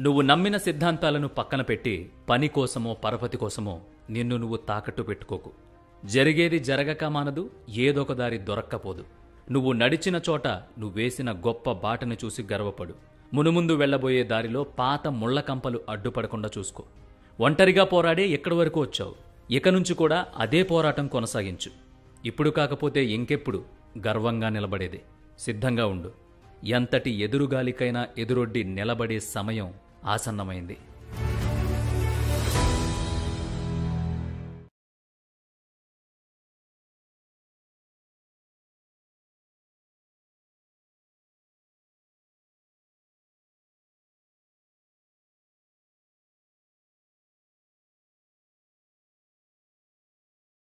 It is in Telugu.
నువ్వు నమ్మిన సిద్ధాంతాలను పక్కన పెట్టి పని కోసమో పరపతి కోసమో నిన్ను నువ్వు తాకట్టు పెట్టుకోకు జరిగేది జరగక మానదు ఏదొక దారి దొరక్కపోదు నువ్వు నడిచిన చోట నువ్వేసిన గొప్ప బాటను చూసి గర్వపడు మునుముందు వెళ్లబోయే దారిలో పాత ముళ్ల కంపలు అడ్డుపడకుండా చూసుకో ఒంటరిగా పోరాడే ఎక్కడి వరకు వచ్చావు ఇక నుంచి కూడా అదే పోరాటం కొనసాగించు ఇప్పుడు కాకపోతే ఇంకెప్పుడు గర్వంగా నిలబడేది సిద్ధంగా ఉండు ఎంతటి ఎదురుగాలికైనా ఎదురొడ్డి నిలబడే సమయం ఆసన్నమైంది